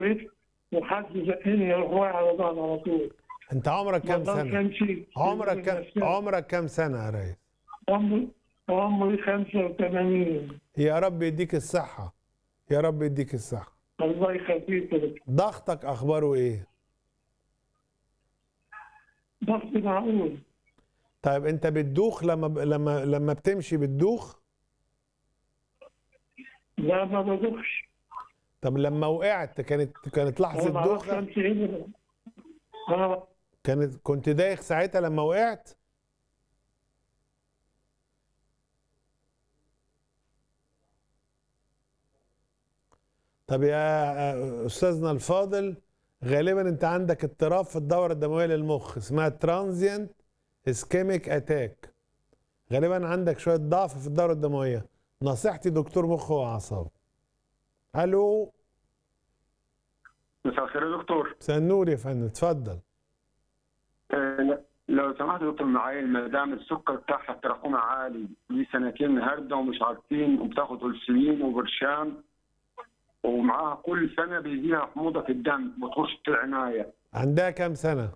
وحد زقني يروح واقع على ظهري على طول انت عمرك كام ما سنه كانش عمرك كام عمرك كام سنه يا ريس عمري عمري 85 يا رب يديك الصحه يا رب يديك الصحه الله يخليك يا دكتور. ضغطك اخباره ايه ضغط معقول طيب انت بتدوخ لما ب... لما لما بتمشي بتدوخ لا ما بدوخش طب لما وقعت كانت كانت أنا لحظه ما اعرفش دوخه امشي هنا انا كانت كنت دايخ ساعتها لما وقعت طب يا استاذنا الفاضل غالبا انت عندك اضطراب في الدوره الدمويه للمخ اسمها ترانزيانت اسكيميك اتاك غالبا عندك شويه ضعف في الدوره الدمويه نصيحتي دكتور مخ واعصاب الو مساء الخير يا دكتور مساء النور يا فندم اتفضل آه، لو سمحت يا دكتور معايا المدام السكر بتاعها التراكمي عالي لي سنتين هارده ومش عارفين وبتاخد انسولين وبرشام ومعاها كل سنه بيجيها حموضه في الدم بتخش العنايه عندها كام سنه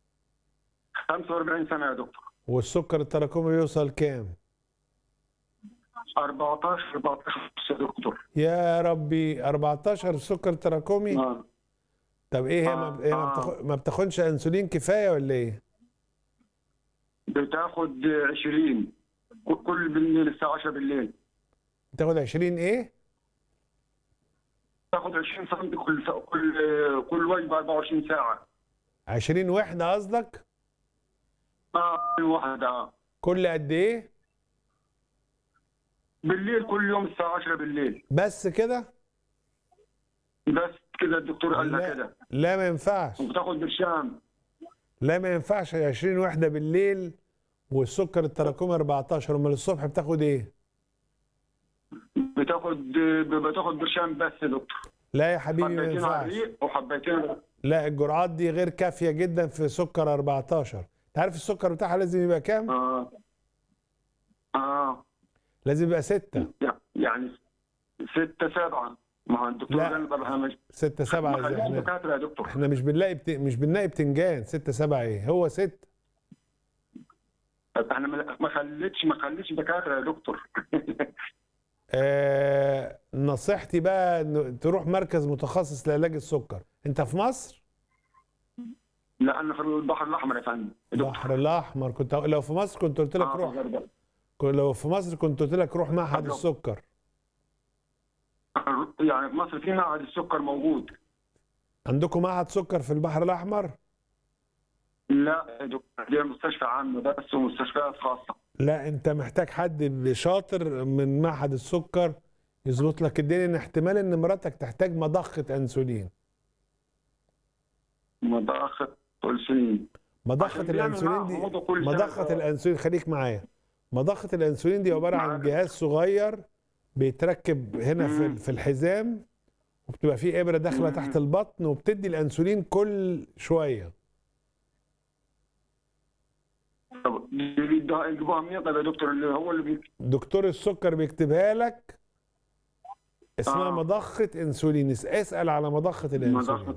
45 سنه يا دكتور والسكر التراكمي يوصل كام 14 14 يا دكتور يا ربي 14 سكر تراكمي آه. طب ايه هي ما, آه، إيه ما, آه. بتاخ... ما بتاخدش انسولين كفايه ولا ايه بتاخد 20 كل بالليل الساعه 10 بالليل بتاخد 20 ايه تاخد 20 سم كل كل كل وجبه 24 ساعه 20 وحده قصدك اه كل واحده كل قد ايه بالليل كل يوم الساعه 10 بالليل بس كده بس كده الدكتور قال لها لا كده لا ما ينفعش وبتاخد برشام لا ما ينفعش 20 وحده بالليل والسكر التراكمي 14 امال الصبح بتاخد ايه بتاخد بتاخد برشام بس يا دكتور لا يا حبيبي ما حبيتين على ينفعش الريق وحبيتين لا الجرعات دي غير كافيه جدا في سكر 14 انت عارف السكر بتاعها لازم يبقى كام اه اه لازم يبقى 6 يعني ستة سبعة ما هو الدكتور لا. قال طب انا مش 6 7 ما ازاي خليش احنا دكاترة يا دكتور احنا مش بنلاقي بت... مش بنلاقي بتنجان 6 7 ايه هو 6 انا ما ما خليتش ما خليتش دكاترة يا دكتور آه نصيحتي بقى إنه تروح مركز متخصص لعلاج السكر انت في مصر لا انا في البحر الاحمر يا فندم يا دكتور البحر الاحمر كنت لو في مصر كنت قلت لك آه، روح في الغردقة. كنت- لو في مصر كنت قلت لك روح معهد طب لو- السكر يعني في مصر في معهد السكر موجود عندكم معهد سكر في البحر الاحمر لا يا دكتور دي مستشفى عام بس ومستشفيات خاصة لا انت محتاج حد شاطر من معهد السكر يظبط لك الدنيا ان احتمال ان مراتك تحتاج مضخه انسولين مضخة انسولين مضخه عشان بيعمل الانسولين معاها دي حموضة كل سنة. مضخه الانسولين خليك معايا مضخه الانسولين دي عباره عن معاك. جهاز صغير بيتركب هنا في مم. في الحزام وبتبقى فيه ابره داخله مم. تحت البطن وبتدي الانسولين كل شويه طب دي بيدوها- يجيبوها منين طب يا دكتور اللي هو اللي بي... دكتور السكر بيكتبها لك اسمها آه. مضخه انسولين اس- اسال على مضخه الانسولين مضخة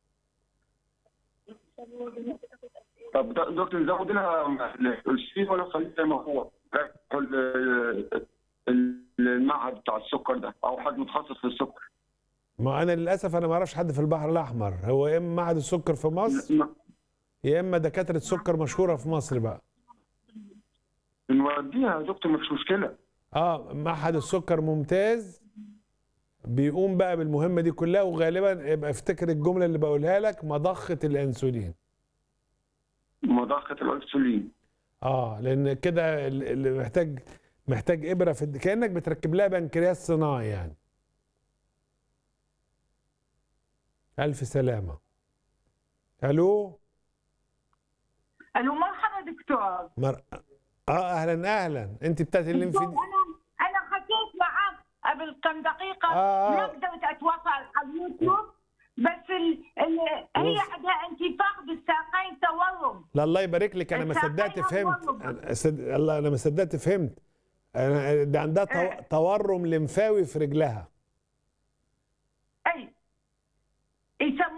طب د- دكتور نزود لها الانسولين ولا خليه زي ما هو ال- ال- المعهد بتاع السكر ده او حد متخصص في السكر ما انا للاسف انا ما اعرفش حد في البحر الاحمر هو يا اما معهد السكر في مصر ن- يا اما دكاتره سكر مشهوره في مصر بقى نوديها يا دكتور مفيش مشكله اه معهد السكر ممتاز بيقوم بقى بالمهمه دي كلها وغالبا يبقى افتكر الجمله اللي بقولها لك مضخه الانسولين مضخه الانسولين اه لان كده ال- اللي محتاج محتاج ابره في الد- كانك بتركب لها بنكرياس صناعي يعني الف سلامه الو الو مرحبا دكتور مر... اه اهلا اهلا انت بتتكلم دكتور في انا انا حكيت معك قبل كم دقيقه آه. ما قدرت اتواصل على اليوتيوب بس ال... ال... هي وص- عندها انتفاخ بالساقين تورم لا الله يبارك لك انا ما الساقين صدقت فهمت أورم. أنا صد... الله انا ما صدقت فهمت انا ده عندها تو... إيه. تورم لمفاوي في رجلها اي يسموها